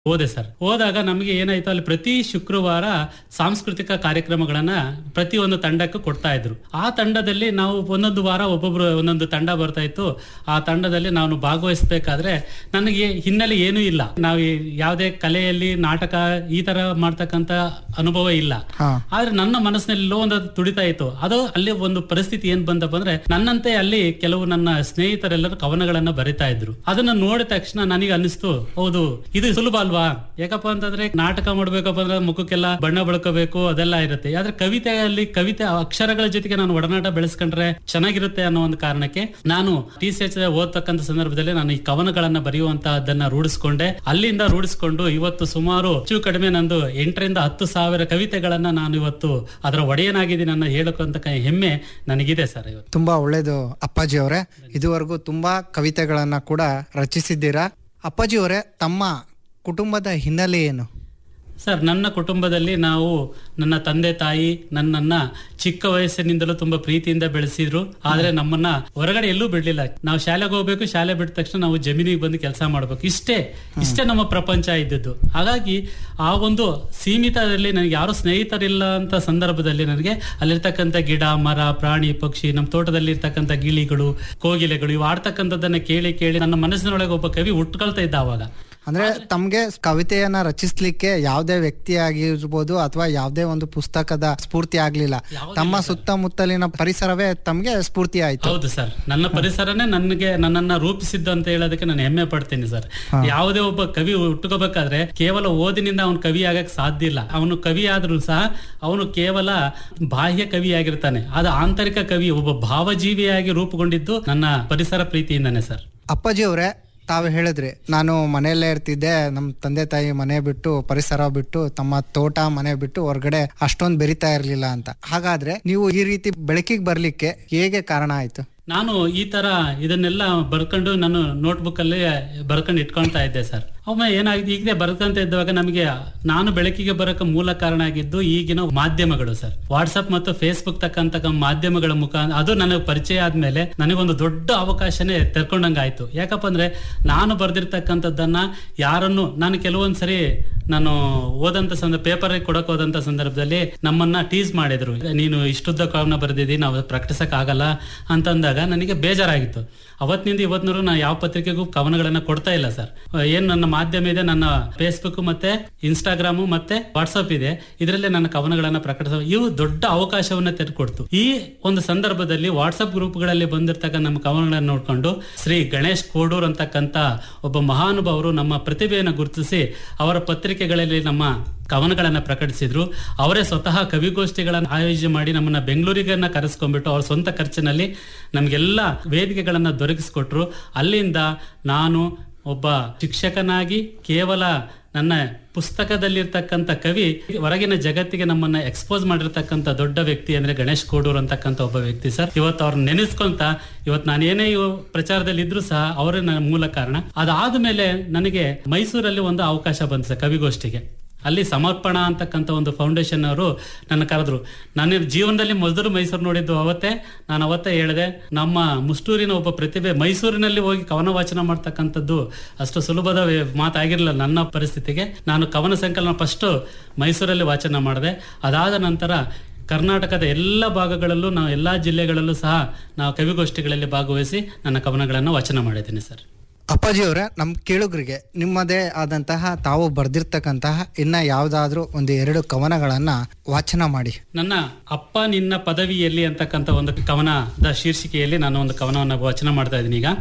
ಹೋದೆ ಸರ್ ಹೋದಾಗ ನಮಗೆ ಏನಾಯ್ತು ಅಲ್ಲಿ ಪ್ರತಿ ಶುಕ್ರವಾರ ಸಾಂಸ್ಕೃತಿಕ ಕಾರ್ಯಕ್ರಮಗಳನ್ನ ಪ್ರತಿ ಒಂದು ತಂಡಕ್ಕೂ ಕೊಡ್ತಾ ಇದ್ರು ಆ ತಂಡದಲ್ಲಿ ನಾವು ಒಂದೊಂದು ವಾರ ಒಬ್ಬೊಬ್ರು ಒಂದೊಂದು ತಂಡ ಬರ್ತಾ ಇತ್ತು ಆ ತಂಡದಲ್ಲಿ ನಾನು ಭಾಗವಹಿಸಬೇಕಾದ್ರೆ ನನಗೆ ಹಿನ್ನೆಲೆ ಏನೂ ಇಲ್ಲ ನಾವು ಈ ಯಾವುದೇ ಕಲೆಯಲ್ಲಿ ನಾಟಕ ಈ ತರ ಮಾಡ್ತಕ್ಕಂತ ಅನುಭವ ಇಲ್ಲ ಹಾ. ಆದ್ರೆ ನನ್ನ ಮನಸ್ಸಿನಲ್ಲಿ ಎಲ್ಲೋ ಒಂದು ತುಡಿತಾ ಇತ್ತು ಅದು ಅಲ್ಲಿ ಒಂದು ಪರಿಸ್ಥಿತಿ ಏನ್ ಬಂದಪ್ಪ ಅಂದ್ರೆ ನನ್ನಂತೆ ಅಲ್ಲಿ ಕೆಲವು ನನ್ನ ಸ್ನೇಹಿತರೆಲ್ಲರೂ ಕವನಗಳನ್ನ ಬರಿತಾ ಇದ್ರು ಅದನ್ನ ನೋಡಿದ ತಕ್ಷಣ ನನಗೆ ಅನಿಸ್ತು ಹೌದು ಇದು ಸುಲಭ ಅಲ್ವಾ ಯಾಕಪ್ಪ ಅಂತಂದ್ರೆ ನಾಟಕ ಮಾಡ್ಬೇಕಪ್ಪ ಅಂದ್ರೆ ಮುಖಕ್ಕೆಲ್ಲ ಬಣ್ಣ ಬಳ್ಕೋಬೇಕು ಅದೆಲ್ಲ ಇರುತ್ತೆ ಆದ್ರೆ ಕವಿತೆಯಲ್ಲಿ ಕವಿತೆ ಅಕ್ಷರಗಳ ಜೊತೆಗೆ ನಾನು ಒಡನಾಟ ಬೆಳೆಸ್ಕೊಂಡ್ರೆ ಚೆನ್ನಾಗಿರುತ್ತೆ ಅನ್ನೋ ಒಂದು ಕಾರಣಕ್ಕೆ ನಾನು ಟಿ ಸಿ ಎಚ್ ಓದ್ತಕ್ಕಂಥ ಸಂದರ್ಭದಲ್ಲಿ ನಾನು ಈ ಕವನಗಳನ್ನ ಬರೆಯುವಂತಹದ್ದನ್ನ ರೂಢಿಸ್ಕೊಂಡೆ ಅಲ್ಲಿಂದ ರೂಢಿಸ್ಕೊಂಡು ಇವತ್ತು ಸುಮಾರು ಹೆಚ್ಚು ಕಡಿಮೆ ನಂದು ಎಂಟರಿಂದ ಹತ್ತು ಸಾವಿರ ಕವಿತೆಗಳನ್ನ ನಾನು ಇವತ್ತು ಅದರ ಒಡೆಯನಾಗಿದ್ದೀನಿ ನನ್ನ ಹೇಳಕ್ಕಂತ ಹೆಮ್ಮೆ ನನಗಿದೆ ಸರ್ ಇವತ್ತು ತುಂಬಾ ಒಳ್ಳೇದು ಅಪ್ಪಾಜಿ ಅವರೇ ಇದುವರೆಗೂ ತುಂಬಾ ಕವಿತೆಗಳನ್ನ ಕೂಡ ರಚಿಸಿದ್ದೀರಾ ಅಪ್ಪಾಜಿ ಅವರೇ ತಮ್ಮ ಕುಟುಂಬದ ಹಿನ್ನೆಲೆ ಏನು ಸರ್ ನನ್ನ ಕುಟುಂಬದಲ್ಲಿ ನಾವು ನನ್ನ ತಂದೆ ತಾಯಿ ನನ್ನನ್ನ ಚಿಕ್ಕ ವಯಸ್ಸಿನಿಂದಲೂ ತುಂಬಾ ಪ್ರೀತಿಯಿಂದ ಬೆಳೆಸಿದ್ರು ಆದ್ರೆ ನಮ್ಮನ್ನ ಹೊರಗಡೆ ಎಲ್ಲೂ ಬಿಡ್ಲಿಲ್ಲ ನಾವು ಶಾಲೆಗೆ ಹೋಗ್ಬೇಕು ಶಾಲೆ ಬಿಟ್ಟ ತಕ್ಷಣ ನಾವು ಜಮೀನಿಗೆ ಬಂದು ಕೆಲಸ ಮಾಡ್ಬೇಕು ಇಷ್ಟೇ ಇಷ್ಟೇ ನಮ್ಮ ಪ್ರಪಂಚ ಇದ್ದದ್ದು ಹಾಗಾಗಿ ಆ ಒಂದು ಸೀಮಿತದಲ್ಲಿ ನನಗೆ ಯಾರು ಸ್ನೇಹಿತರಿಲ್ಲ ಅಂತ ಸಂದರ್ಭದಲ್ಲಿ ನನಗೆ ಅಲ್ಲಿರ್ತಕ್ಕಂಥ ಗಿಡ ಮರ ಪ್ರಾಣಿ ಪಕ್ಷಿ ನಮ್ಮ ತೋಟದಲ್ಲಿ ಇರ್ತಕ್ಕಂಥ ಗಿಳಿಗಳು ಕೋಗಿಲೆಗಳು ಇವು ಆಡ್ತಕ್ಕಂಥದ್ದನ್ನ ಕೇಳಿ ಕೇಳಿ ನನ್ನ ಮನಸ್ಸಿನೊಳಗೆ ಒಬ್ಬ ಕವಿ ಹುಟ್ಕೊಳ್ತಾ ಇದ್ದ ಅವಾಗ ಅಂದ್ರೆ ತಮ್ಗೆ ಕವಿತೆಯನ್ನ ರಚಿಸ್ಲಿಕ್ಕೆ ಯಾವುದೇ ವ್ಯಕ್ತಿ ಆಗಿರ್ಬೋದು ಅಥವಾ ಯಾವುದೇ ಒಂದು ಪುಸ್ತಕದ ಸ್ಫೂರ್ತಿ ಆಗ್ಲಿಲ್ಲ ತಮ್ಮ ಸುತ್ತಮುತ್ತಲಿನ ಪರಿಸರವೇ ತಮ್ಗೆ ಸ್ಫೂರ್ತಿ ಆಯ್ತು ಹೌದು ಸರ್ ನನ್ನ ಪರಿಸರನೇ ನನಗೆ ನನ್ನನ್ನ ರೂಪಿಸಿದ್ದು ಅಂತ ಹೇಳೋದಕ್ಕೆ ನಾನು ಹೆಮ್ಮೆ ಪಡ್ತೀನಿ ಸರ್ ಯಾವುದೇ ಒಬ್ಬ ಕವಿ ಹುಟ್ಟುಕೋಬೇಕಾದ್ರೆ ಕೇವಲ ಓದಿನಿಂದ ಅವನು ಕವಿ ಆಗಕ್ ಸಾಧ್ಯ ಇಲ್ಲ ಅವನು ಕವಿ ಆದ್ರೂ ಸಹ ಅವನು ಕೇವಲ ಬಾಹ್ಯ ಕವಿ ಆಗಿರ್ತಾನೆ ಅದು ಆಂತರಿಕ ಕವಿ ಒಬ್ಬ ಭಾವಜೀವಿಯಾಗಿ ರೂಪುಗೊಂಡಿದ್ದು ನನ್ನ ಪರಿಸರ ಪ್ರೀತಿಯಿಂದನೇ ಸರ್ ಅಪ್ಪಾಜಿ ಅವರೇ ತಾವು ಹೇಳಿದ್ರಿ ನಾನು ಮನೆಯಲ್ಲೇ ಇರ್ತಿದ್ದೆ ನಮ್ಮ ತಂದೆ ತಾಯಿ ಮನೆ ಬಿಟ್ಟು ಪರಿಸರ ಬಿಟ್ಟು ತಮ್ಮ ತೋಟ ಮನೆ ಬಿಟ್ಟು ಹೊರಗಡೆ ಅಷ್ಟೊಂದು ಬೆರಿತಾ ಇರ್ಲಿಲ್ಲ ಅಂತ ಹಾಗಾದ್ರೆ ನೀವು ಈ ರೀತಿ ಬೆಳಕಿಗೆ ಬರ್ಲಿಕ್ಕೆ ಹೇಗೆ ಕಾರಣ ಆಯ್ತು ನಾನು ಈ ತರ ಇದನ್ನೆಲ್ಲ ಬರ್ಕೊಂಡು ನಾನು ನೋಟ್ಬುಕ್ ಅಲ್ಲಿ ಬರ್ಕೊಂಡು ಇಟ್ಕೊಳ್ತಾ ಇದ್ದೆ ಸರ್ ಒಮ್ಮೆ ಏನಾಗಿದೆ ಈಗಲೇ ಬರ್ಕೊಂತ ಇದ್ದಾಗ ನಮಗೆ ನಾನು ಬೆಳಕಿಗೆ ಬರೋಕೆ ಮೂಲ ಕಾರಣ ಆಗಿದ್ದು ಈಗಿನ ಮಾಧ್ಯಮಗಳು ಸರ್ ವಾಟ್ಸಪ್ ಮತ್ತು ಫೇಸ್ಬುಕ್ ತಕ್ಕಂತ ಮಾಧ್ಯಮಗಳ ಮುಖ ಅದು ನನಗೆ ಪರಿಚಯ ಆದ್ಮೇಲೆ ನನಗೊಂದು ದೊಡ್ಡ ಅವಕಾಶನೇ ತೆರ್ಕೊಂಡಂಗಾಯ್ತು ಯಾಕಪ್ಪ ಅಂದ್ರೆ ನಾನು ಬರ್ದಿರ್ತಕ್ಕಂಥದ್ದನ್ನ ಯಾರನ್ನು ನಾನು ಕೆಲವೊಂದ್ ಸರಿ ನಾನು ಓದಂತ ಸಂದರ್ಭ ಪೇಪರ್ ಕೊಡಕ್ ಹೋದಂತ ಸಂದರ್ಭದಲ್ಲಿ ನಮ್ಮನ್ನ ಟೀಸ್ ಮಾಡಿದ್ರು ನೀನು ಇಷ್ಟುದ್ದ ಕವನ ಬರೆದಿದ್ದಿ ನಾವು ಪ್ರಕಟಿಸಕ್ ಆಗಲ್ಲ ಅಂತಂದಾಗ ನನಗೆ ಬೇಜಾರಾಗಿತ್ತು ಅವತ್ತಿನಿಂದ ಇವತ್ತಿನವರೆಗೂ ನಾನು ಯಾವ ಪತ್ರಿಕೆಗೂ ಕವನಗಳನ್ನ ಕೊಡ್ತಾ ಇಲ್ಲ ಸರ್ ಏನ್ ನನ್ನ ಮಾಧ್ಯಮ ಇದೆ ನನ್ನ ಫೇಸ್ಬುಕ್ ಮತ್ತೆ ಇನ್ಸ್ಟಾಗ್ರಾಮು ಮತ್ತೆ ವಾಟ್ಸಪ್ ಇದೆ ಇದರಲ್ಲೇ ನನ್ನ ಕವನಗಳನ್ನ ಪ್ರಕಟಿಸ ಇವು ದೊಡ್ಡ ಅವಕಾಶವನ್ನ ತೆರೆಕೊಡ್ತು ಈ ಒಂದು ಸಂದರ್ಭದಲ್ಲಿ ವಾಟ್ಸಪ್ ಗ್ರೂಪ್ಗಳಲ್ಲಿ ಬಂದಿರ್ತಕ್ಕ ನಮ್ಮ ಕವನಗಳನ್ನ ನೋಡ್ಕೊಂಡು ಶ್ರೀ ಗಣೇಶ್ ಕೋಡೂರ್ ಅಂತಕ್ಕಂತ ಒಬ್ಬ ಮಹಾನುಭಾವರು ನಮ್ಮ ಪ್ರತಿಭೆಯನ್ನು ಗುರುತಿಸಿ ಅವರ ಪತ್ರಿಕೆಗಳಲ್ಲಿ ನಮ್ಮ ಕವನಗಳನ್ನ ಪ್ರಕಟಿಸಿದ್ರು ಅವರೇ ಸ್ವತಃ ಕವಿಗೋಷ್ಠಿಗಳನ್ನ ಆಯೋಜನೆ ಮಾಡಿ ನಮ್ಮನ್ನ ಬೆಂಗಳೂರಿಗನ್ನ ಕರೆಸ್ಕೊಂಡ್ಬಿಟ್ಟು ಅವ್ರ ಸ್ವಂತ ಖರ್ಚಿನಲ್ಲಿ ನಮಗೆಲ್ಲ ವೇದಿಕೆಗಳನ್ನ ದೊರಕಿಸಿಕೊಟ್ರು ಅಲ್ಲಿಂದ ನಾನು ಒಬ್ಬ ಶಿಕ್ಷಕನಾಗಿ ಕೇವಲ ನನ್ನ ಪುಸ್ತಕದಲ್ಲಿರ್ತಕ್ಕಂಥ ಕವಿ ಹೊರಗಿನ ಜಗತ್ತಿಗೆ ನಮ್ಮನ್ನ ಎಕ್ಸ್ಪೋಸ್ ಮಾಡಿರ್ತಕ್ಕಂಥ ದೊಡ್ಡ ವ್ಯಕ್ತಿ ಅಂದ್ರೆ ಗಣೇಶ್ ಕೋಡೂರ್ ಅಂತಕ್ಕಂಥ ಒಬ್ಬ ವ್ಯಕ್ತಿ ಸರ್ ಇವತ್ತು ಅವ್ರನ್ನ ನೆನೆಸ್ಕೊಂತ ಇವತ್ತು ನಾನು ಏನೇ ಇವು ಪ್ರಚಾರದಲ್ಲಿ ಇದ್ರು ಸಹ ಅವರೇ ನನ್ನ ಮೂಲ ಕಾರಣ ಅದಾದ ಮೇಲೆ ನನಗೆ ಮೈಸೂರಲ್ಲಿ ಒಂದು ಅವಕಾಶ ಬಂತು ಸರ್ ಕವಿಗೋಷ್ಠಿಗೆ ಅಲ್ಲಿ ಸಮರ್ಪಣಾ ಅಂತಕ್ಕಂಥ ಒಂದು ಫೌಂಡೇಶನ್ ಅವರು ನನ್ನ ಕರೆದ್ರು ನನ್ನ ಜೀವನದಲ್ಲಿ ಮೊದಲು ಮೈಸೂರು ನೋಡಿದ್ದು ಅವತ್ತೇ ನಾನು ಅವತ್ತೇ ಹೇಳಿದೆ ನಮ್ಮ ಮುಷ್ಟೂರಿನ ಒಬ್ಬ ಪ್ರತಿಭೆ ಮೈಸೂರಿನಲ್ಲಿ ಹೋಗಿ ಕವನ ವಾಚನ ಮಾಡ್ತಕ್ಕಂಥದ್ದು ಅಷ್ಟು ಸುಲಭದ ವೇ- ಮಾತಾಗಿರಲಿಲ್ಲ ನನ್ನ ಪರಿಸ್ಥಿತಿಗೆ ನಾನು ಕವನ ಸಂಕಲನ ಫಸ್ಟ್ ಮೈಸೂರಲ್ಲಿ ವಾಚನ ಮಾಡಿದೆ ಅದಾದ ನಂತರ ಕರ್ನಾಟಕದ ಎಲ್ಲ ಭಾಗಗಳಲ್ಲೂ ನಾವು ಎಲ್ಲ ಜಿಲ್ಲೆಗಳಲ್ಲೂ ಸಹ ನಾವು ಕವಿಗೋಷ್ಠಿಗಳಲ್ಲಿ ಭಾಗವಹಿಸಿ ನನ್ನ ಕವನಗಳನ್ನು ವಾಚನ ಮಾಡಿದ್ದೀನಿ ಸರ್ ಅಪ್ಪಾಜಿ ಅವರೇ ನಮ್ಮ ಕೇಳುಗರಿಗೆ ನಿಮ್ಮದೇ ಆದಂತಹ ತಾವು ಬರ್ದಿರ್ತಕ್ಕಂತಹ ಇನ್ನ ಯಾವ್ದಾದ್ರೂ ಒಂದು ಎರಡು ಕವನಗಳನ್ನ ವಾಚನ ಮಾಡಿ ನನ್ನ ಅಪ್ಪ ನಿನ್ನ ಪದವಿಯಲ್ಲಿ ಅಂತಕ್ಕಂಥ ಒಂದು ಕವನದ ಶೀರ್ಷಿಕೆಯಲ್ಲಿ ನಾನು ಒಂದು ಕವನವನ್ನು ವಾಚನ ಮಾಡ್ತಾ ಇದ್ದೀನಿ ಈಗ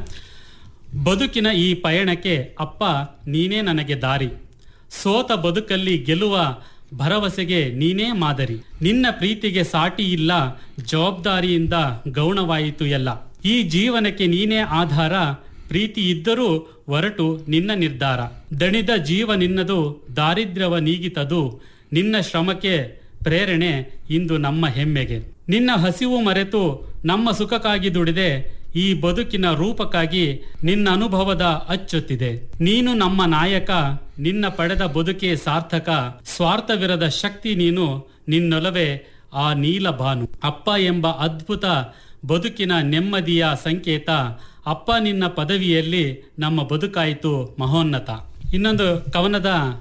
ಬದುಕಿನ ಈ ಪಯಣಕ್ಕೆ ಅಪ್ಪ ನೀನೇ ನನಗೆ ದಾರಿ ಸೋತ ಬದುಕಲ್ಲಿ ಗೆಲ್ಲುವ ಭರವಸೆಗೆ ನೀನೇ ಮಾದರಿ ನಿನ್ನ ಪ್ರೀತಿಗೆ ಸಾಟಿ ಇಲ್ಲ ಜವಾಬ್ದಾರಿಯಿಂದ ಗೌಣವಾಯಿತು ಎಲ್ಲ ಈ ಜೀವನಕ್ಕೆ ನೀನೇ ಆಧಾರ ಪ್ರೀತಿ ಇದ್ದರೂ ಹೊರಟು ನಿನ್ನ ನಿರ್ಧಾರ ದಣಿದ ಜೀವ ನಿನ್ನದು ದಾರಿದ್ರ್ಯವ ನೀಗಿತದು ನಿನ್ನ ಶ್ರಮಕ್ಕೆ ಪ್ರೇರಣೆ ಇಂದು ನಮ್ಮ ಹೆಮ್ಮೆಗೆ ನಿನ್ನ ಹಸಿವು ಮರೆತು ನಮ್ಮ ಸುಖಕ್ಕಾಗಿ ದುಡಿದೆ ಈ ಬದುಕಿನ ರೂಪಕ್ಕಾಗಿ ನಿನ್ನ ಅನುಭವದ ಅಚ್ಚೊತ್ತಿದೆ ನೀನು ನಮ್ಮ ನಾಯಕ ನಿನ್ನ ಪಡೆದ ಬದುಕೆ ಸಾರ್ಥಕ ಸ್ವಾರ್ಥವಿರದ ಶಕ್ತಿ ನೀನು ನಿನ್ನೊಲವೇ ಆ ನೀಲ ಭಾನು ಅಪ್ಪ ಎಂಬ ಅದ್ಭುತ ಬದುಕಿನ ನೆಮ್ಮದಿಯ ಸಂಕೇತ ಅಪ್ಪ ನಿನ್ನ ಪದವಿಯಲ್ಲಿ ನಮ್ಮ ಬದುಕಾಯಿತು ಮಹೋನ್ನತ ಇನ್ನೊಂದು ಕವನದ